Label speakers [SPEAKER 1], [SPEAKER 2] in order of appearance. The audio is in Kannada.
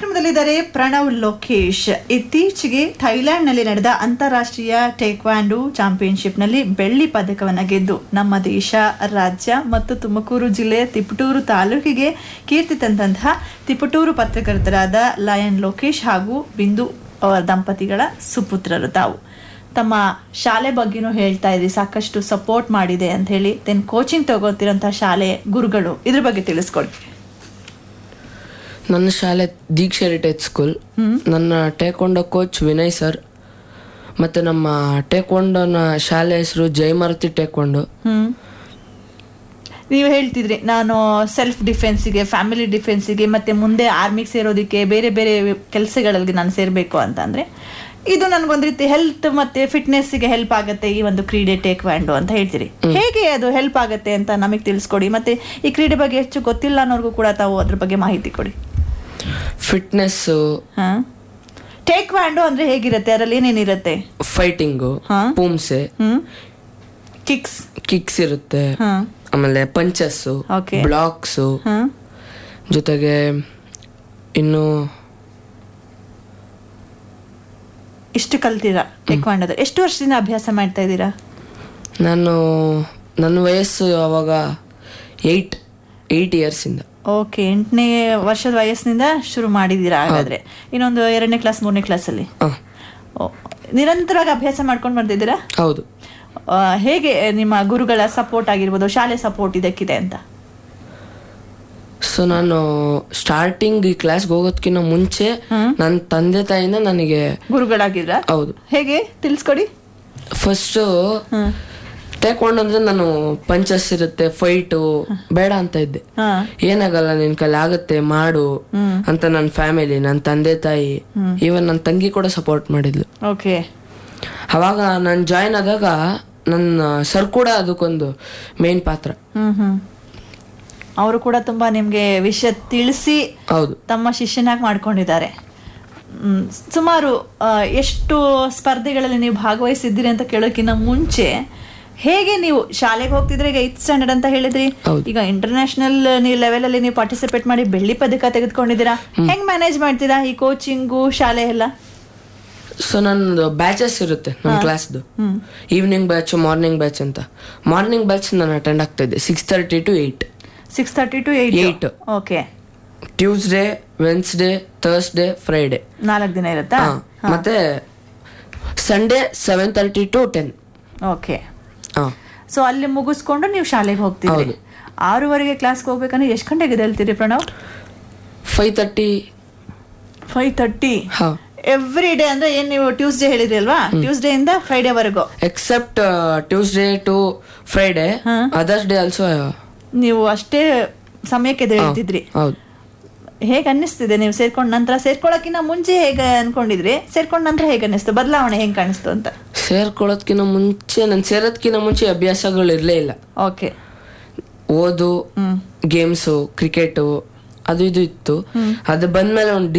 [SPEAKER 1] ಕಾರ್ಯಕ್ರಮದಲ್ಲಿದ್ದಾರೆ ಪ್ರಣವ್ ಲೋಕೇಶ್ ಇತ್ತೀಚೆಗೆ ಥೈಲ್ಯಾಂಡ್ನಲ್ಲಿ ನಡೆದ ಅಂತಾರಾಷ್ಟ್ರೀಯ ಟೇಕ್ವಾಂಡು ಚಾಂಪಿಯನ್ಶಿಪ್ನಲ್ಲಿ ಬೆಳ್ಳಿ ಪದಕವನ್ನು ಗೆದ್ದು ನಮ್ಮ ದೇಶ ರಾಜ್ಯ ಮತ್ತು ತುಮಕೂರು ಜಿಲ್ಲೆಯ ತಿಪಟೂರು ತಾಲೂಕಿಗೆ ಕೀರ್ತಿ ತಂದಂತಹ ತಿಪಟೂರು ಪತ್ರಕರ್ತರಾದ ಲಯನ್ ಲೋಕೇಶ್ ಹಾಗೂ ಬಿಂದು ಅವರ ದಂಪತಿಗಳ ಸುಪುತ್ರರು ತಾವು ತಮ್ಮ ಶಾಲೆ ಬಗ್ಗೆನೂ ಹೇಳ್ತಾ ಇದ್ರಿ ಸಾಕಷ್ಟು ಸಪೋರ್ಟ್ ಮಾಡಿದೆ ಅಂತ ಹೇಳಿ ದೆನ್ ಕೋಚಿಂಗ್ ತಗೋತಿರೋಂಥ ಶಾಲೆ ಗುರುಗಳು ಇದ್ರ ಬಗ್ಗೆ ತಿಳಿಸ್ಕೊಡಿ
[SPEAKER 2] ನನ್ನ ಶಾಲೆ ದೀಕ್ಷಾ ಹೆರಿಟೇಜ್ ಸ್ಕೂಲ್ ನನ್ನ ಟೇಕೊಂಡೋ ಕೋಚ್ ವಿನಯ್ ಸರ್ ಮತ್ತೆ ನಮ್ಮ ಟೇಕೊಂಡೋನ ಶಾಲೆ ಹೆಸರು ಜಯಮಾರುತಿ ಟೇಕೊಂಡು
[SPEAKER 1] ಹ್ಮ್ ನೀವು ಹೇಳ್ತಿದ್ರಿ ನಾನು ಸೆಲ್ಫ್ ಡಿಫೆನ್ಸಿಗೆ ಫ್ಯಾಮಿಲಿ ಡಿಫೆನ್ಸಿಗೆ ಮತ್ತೆ ಮುಂದೆ ಆರ್ಮಿಗೆ ಸೇರೋದಕ್ಕೆ ಬೇರೆ ಬೇರೆ ಕೆಲಸಗಳಲ್ಲಿ ನಾನು ಸೇರಬೇಕು ಅಂತ ಅಂದ್ರೆ ಇದು ನನಗೊಂದು ರೀತಿ ಹೆಲ್ತ್ ಮತ್ತೆ ಫಿಟ್ನೆಸ್ಗೆ ಹೆಲ್ಪ್ ಆಗುತ್ತೆ ಈ ಒಂದು ಕ್ರೀಡೆ ಟೇಕ್ ವ್ಯಾಂಡು ಅಂತ ಹೇಳ್ತೀರಿ ಹೇಗೆ ಅದು ಹೆಲ್ಪ್ ಆಗುತ್ತೆ ಅಂತ ನಮಗೆ ತಿಳಿಸ್ಕೊಡಿ ಮತ್ತೆ ಈ ಕ್ರೀಡೆ ಬಗ್ಗೆ ಹೆಚ್ಚು ಗೊತ್ತಿಲ್ಲ ಅನ್ನೋರ್ಗೂ ಕೂಡ ತಾವು ಅದ್ರ ಬಗ್ಗೆ ಮಾಹಿತಿ ಕೊಡಿ
[SPEAKER 2] ಫಿಟ್ನೆಸ್ಸು
[SPEAKER 1] ಹಾ ಟೇಕ್ ವ್ಯಾಂಡು ಅಂದ್ರೆ ಹೇಗಿರುತ್ತೆ ಅದರಲ್ಲಿ ಏನೇನಿರುತ್ತೆ
[SPEAKER 2] ಫೈಟಿಂಗು
[SPEAKER 1] ಹಾ.
[SPEAKER 2] ಪೂಮ್ಸೆ
[SPEAKER 1] ಹ್ಮ್ ಕಿಕ್ಸ್
[SPEAKER 2] ಕಿಕ್ಸ್ ಇರುತ್ತೆ
[SPEAKER 1] ಹಾ
[SPEAKER 2] ಆಮೇಲೆ ಪಂಚಸ್ಸು
[SPEAKER 1] Okay.
[SPEAKER 2] ಬ್ಲಾಕ್ಸು
[SPEAKER 1] ಹಾ
[SPEAKER 2] ಜೊತೆಗೆ ಇನ್ನು
[SPEAKER 1] ಇಷ್ಟು ಕಲ್ತೀರಾ ಟೆಕ್ವಾಂಡೋದು ಎಷ್ಟು ವರ್ಷದಿಂದ ಅಭ್ಯಾಸ ಮಾಡ್ತಾ ಇದ್ದೀರಾ
[SPEAKER 2] ನಾನು ನನ್ನ ವಯಸ್ಸು ಅವಾಗ ಏಯ್ಟ್ ಏಯ್ಟ್ ಇಯರ್ಸಿಂದ
[SPEAKER 1] ಓಕೆ ಎಂಟನೇ ವರ್ಷದ ವಯಸ್ಸಿನಿಂದ ಶುರು ಮಾಡಿದ್ದೀರಾ ಹಾಗಾದ್ರೆ ಇನ್ನೊಂದು ಎರಡನೇ ಕ್ಲಾಸ್ ಮೂರನೇ ಕ್ಲಾಸಲ್ಲಿ
[SPEAKER 2] ಹಾಂ
[SPEAKER 1] ಓ, ನಿರಂತರವಾಗಿ ಅಭ್ಯಾಸ ಮಾಡ್ಕೊಂಡು ಬಂದಿದ್ದೀರಾ
[SPEAKER 2] ಹೌದು
[SPEAKER 1] ಆ, ಹೇಗೆ ನಿಮ್ಮ ಗುರುಗಳ ಸಪೋರ್ಟ್ ಆಗಿರ್ಬೋದು ಶಾಲೆ ಸಪೋರ್ಟ್ ಇದಕ್ಕಿದೆ ಅಂತ
[SPEAKER 2] ಸೊ ನಾನು ಸ್ಟಾರ್ಟಿಂಗ್ ಈ ಕ್ಲಾಸ್ಗೆ ಹೋಗೋದಕ್ಕಿಂತ ಮುಂಚೆ ನನ್ನ ತಂದೆ ತಾಯಿನ ನನಗೆ
[SPEAKER 1] ಗುರುಗಳಾಗಿದ್ರ
[SPEAKER 2] ಹೌದು
[SPEAKER 1] ಹೇಗೆ ತಿಳಿಸ್ಕೊಡಿ
[SPEAKER 2] ಫಸ್ಟು
[SPEAKER 1] ಹ್ಮ್
[SPEAKER 2] ತಗೊಂಡು ಅಂದ್ರೆ ನಾನು ಪಂಚಸ್ ಇರುತ್ತೆ ಫೈಟು ಬೇಡ ಅಂತ ಇದ್ದೆ
[SPEAKER 1] ಹಾ
[SPEAKER 2] ಏನಾಗಲ್ಲ ನಿನ್ ಕೈಲಿ ಆಗುತ್ತೆ ಮಾಡು
[SPEAKER 1] ಹ್ಮ್.
[SPEAKER 2] ಅಂತ ನನ್ನ ಫ್ಯಾಮಿಲಿ ನನ್ನ ತಂದೆ ತಾಯಿ ಈವನ್ ನನ್ನ ತಂಗಿ ಕೂಡ ಸಪೋರ್ಟ್ ಮಾಡಿದ್ಲು
[SPEAKER 1] ಓಕೆ
[SPEAKER 2] ಅವಾಗ ನಾನು ಜಾಯ್ನ್ ಆದಾಗ ನನ್ನ ಸರ್ ಕೂಡ ಅದಕ್ಕೊಂದು ಮೇನ್ ಪಾತ್ರ
[SPEAKER 1] ಹ್ಮ್ ಹ್ಮ್ ಅವರು ಕೂಡ ತುಂಬಾ ನಿಮ್ಗೆ ವಿಷಯ ತಿಳಿಸಿ
[SPEAKER 2] ಹೌದು
[SPEAKER 1] ತಮ್ಮ ಶಿಷ್ಯನಾಗಿ ಮಾಡ್ಕೊಂಡಿದ್ದಾರೆ ಮ್, ಸುಮಾರು ಆ, ಎಷ್ಟು ಸ್ಪರ್ಧೆಗಳಲ್ಲಿ ನೀವು ಭಾಗವಹಿಸಿದ್ದೀರಿ ಅಂತ ಕೇಳೋಕ್ಕಿಂತ ಮುಂಚೆ ಹೇಗೆ ನೀವು ಶಾಲೆಗೆ ಹೋಗ್ತಿದ್ರೆ ಈಗ ಏತ್ ಸ್ಟ್ಯಾಂಡರ್ಡ್ ಅಂತ ಹೇಳಿದ್ರಿ
[SPEAKER 2] ಹೌದು.
[SPEAKER 1] ಈಗ ಇಂಟರ್ನ್ಯಾಷನಲ್ ನೀವು ಲೆವೆಲ್ ಅಲ್ಲಿ ನೀವು ಪಾರ್ಟಿಸಿಪೇಟ್ ಮಾಡಿ ಬೆಳ್ಳಿ ಪದಕ ತೆಗೆದುಕೊಂಡಿದ್ದೀರಾ ಹೆಂಗ್ ಮ್ಯಾನೇಜ್ ಮಾಡ್ತೀರಾ ಈ ಕೋಚಿಂಗು ಶಾಲೆ ಎಲ್ಲ
[SPEAKER 2] ಸೊ ನಂದು ಬ್ಯಾಚಸ್ ಇರುತ್ತೆ ನನ್ನ ಕ್ಲಾಸ್ದು
[SPEAKER 1] hmm
[SPEAKER 2] evening batch morning batch ಅಂತ ಮಾರ್ನಿಂಗ್ ಬ್ಯಾಚ್ ನಾನು ಅಟೆಂಡ್ ಆಗ್ತಾ ಇದ್ದೆ six thirty to eight
[SPEAKER 1] six thirty to eight
[SPEAKER 2] Eight.
[SPEAKER 1] Okay
[SPEAKER 2] Tuesday Wednesday Thursday Friday
[SPEAKER 1] ನಾಲ್ಕು ದಿನ ಇರುತ್ತಾ
[SPEAKER 2] ಮತ್ತೆ Sunday seven thirty to ten
[SPEAKER 1] okay
[SPEAKER 2] ಹಾಂ
[SPEAKER 1] ಸೊ ಅಲ್ಲಿ ಮುಗಿಸ್ಕೊಂಡು ನೀವು ಶಾಲೆಗೆ ಹೋಗ್ತೀರಿ
[SPEAKER 2] ಹೌದು.
[SPEAKER 1] ಆರೂವರೆಗೆ ಕ್ಲಾಸ್ಗೆ ಹೋಗ್ಬೇಕಂದ್ರೆ ಎಷ್ಟು ಗಂಟೆಗೆ ಎದ್ದೇಳ್ತೀರಿ Pranav
[SPEAKER 2] five thirty
[SPEAKER 1] five thirty
[SPEAKER 2] ಹಾಂ
[SPEAKER 1] ಎವ್ರಿ ಡೇ ಅಂದ್ರೆ ಏನ್ ನೀವು ಟ್ಯೂಸ್ಡೇ ಹೇಳಿದ್ರಿ ಅಲ್ವಾ ಟ್ಯೂಸ್ಡೇ ಇಂದ ಫ್ರೈಡೇ ವರೆಗೂ
[SPEAKER 2] except Tuesday to Friday others day also
[SPEAKER 1] ನೀವು ಅಷ್ಟೇ ಸಮಯಕ್ಕೆ ಎದ್ದೇಳ್ತಿದ್ರಿ
[SPEAKER 2] ಹೌದು
[SPEAKER 1] ಹೇಗೆ ಅನ್ನಿಸ್ತಿದೆ ನೀವು ಸೇರ್ಕೊಂಡ ನಂತರ ಸೇರ್ಕೊಳ್ಳೋಕ್ಕಿಂತ ಮುಂಚೆ ಹೇಗೆ ಅನ್ಕೊಂಡಿದ್ರಿ ಸೇರ್ಕೊಂಡ ನಂತರ ಹೇಗೆ ಅನ್ನಿಸ್ತು ಬದಲಾವಣೆ ಹೆಂಗ್ ಕಾಣಿಸ್ತು ಅಂತ
[SPEAKER 2] ಸೇರ್ಕೊಳ್ಳೋದ್ಕಿಂತ ಮುಂಚೆ ನಾನು ಸೇರೋದ್ಕಿಂತ ಮುಂಚೆ ಅಭ್ಯಾಸಗಳು ಇರಲೇ ಇಲ್ಲ
[SPEAKER 1] ಓಕೆ
[SPEAKER 2] ಓದು
[SPEAKER 1] ಹ್ಮ್
[SPEAKER 2] ಗೇಮ್ಸು ಕ್ರಿಕೆಟು ಅದು ಇದು ಇತ್ತು ಅದು ಬಂದ್ಮೇಲೆ ಒಂದು